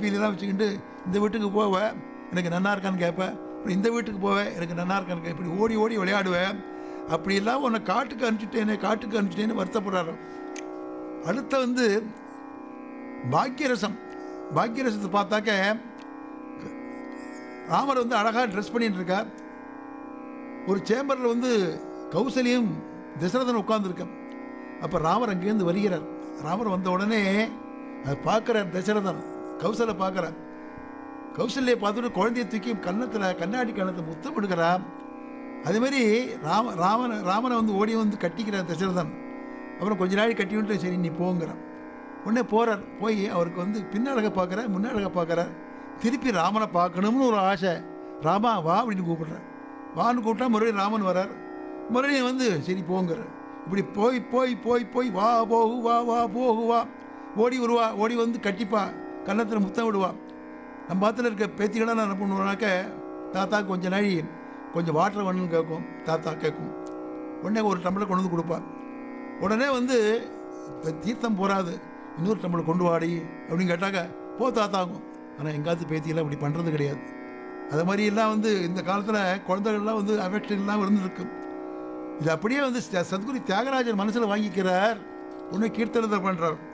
பீலிலாம் வச்சுக்கிட்டு இந்த வீட்டுக்கு போவேன் எனக்கு நன்னா இருக்கான்னு கேட்பேன் அப்புறம் இந்த வீட்டுக்கு போவேன் எனக்கு நன்னா இருக்கான்னு கேட்பேன் இப்படி ஓடி ஓடி விளையாடுவேன் அப்படியெல்லாம் உன்னை காட்டுக்கு அனுப்பிச்சிட்டேனே காட்டுக்கு அனுப்பிச்சிட்டேன்னு வருத்தப்படுறாரு அடுத்த வந்து பாக்கியரசம் பாக்கியரசத்தை பார்த்தாக்க ராமர் வந்து அழகாக ட்ரெஸ் பண்ணிட்டு இருக்கார் ஒரு சேம்பரில் வந்து கௌசல்யம் தசரதன் உட்கார்ந்துருக்க அப்போ ராமர் அங்கேருந்து வருகிறார் ராமர் வந்த உடனே அதை பார்க்குறார் தசரதன் கௌசலை பார்க்குறார் கௌசல்யை பார்த்துட்டு குழந்தைய தூக்கி கன்னத்தில் கண்ணாடி கன்னத்தை முத்தம் எடுக்கிறார் அதே மாதிரி ராம ராமன் ராமனை வந்து ஓடி வந்து கட்டிக்கிறார் தசரதன் அப்புறம் கொஞ்ச நாள் கட்டி விட்டு சரி நீ போங்கிறான் உடனே போகிறார் போய் அவருக்கு வந்து பின்னழக பார்க்குறார் முன்னழக பார்க்குறார் திருப்பி ராமனை பார்க்கணும்னு ஒரு ஆசை ராமா வா அப்படின்னு கூப்பிடுறேன் வான்னு கூப்பிட்டா மறுபடியும் ராமன் வரார் மறுபடியும் வந்து சரி போங்கிறார் இப்படி போய் போய் போய் போய் வா போகு வா வா போகு வா ஓடி வருவா ஓடி வந்து கட்டிப்பா கன்னத்தில் முத்தம் விடுவா நம்ம பாத்தில் இருக்க பேத்திகளாம் என்ன பண்ணுவோம்னாக்க தாத்தா கொஞ்ச நாழி கொஞ்சம் வாட்டர் வேணும்னு கேட்கும் தாத்தா கேட்கும் உடனே ஒரு டம்ளர் கொண்டு வந்து கொடுப்பா உடனே வந்து "இந்த தீர்த்தம் போராது இன்னொரு டம்ளர் கொண்டு வாடி அப்படின்னு கேட்டாக்க போ தாத்தாகும் ஆனால் எங்காவது பேத்தியெல்லாம் இப்படி பண்ணுறது கிடையாது அது மாதிரி எல்லாம் வந்து இந்த காலத்தில் குழந்தைகள்லாம் வந்து அஃபெக்ஷன்லாம் இருந்திருக்கு இது அப்படியே வந்து ச- சத்குரு தியாகராஜர் மனசில் வாங்கிக்கிறார் ஒன்று கீர்த்தனத்தை பண்ணுறார்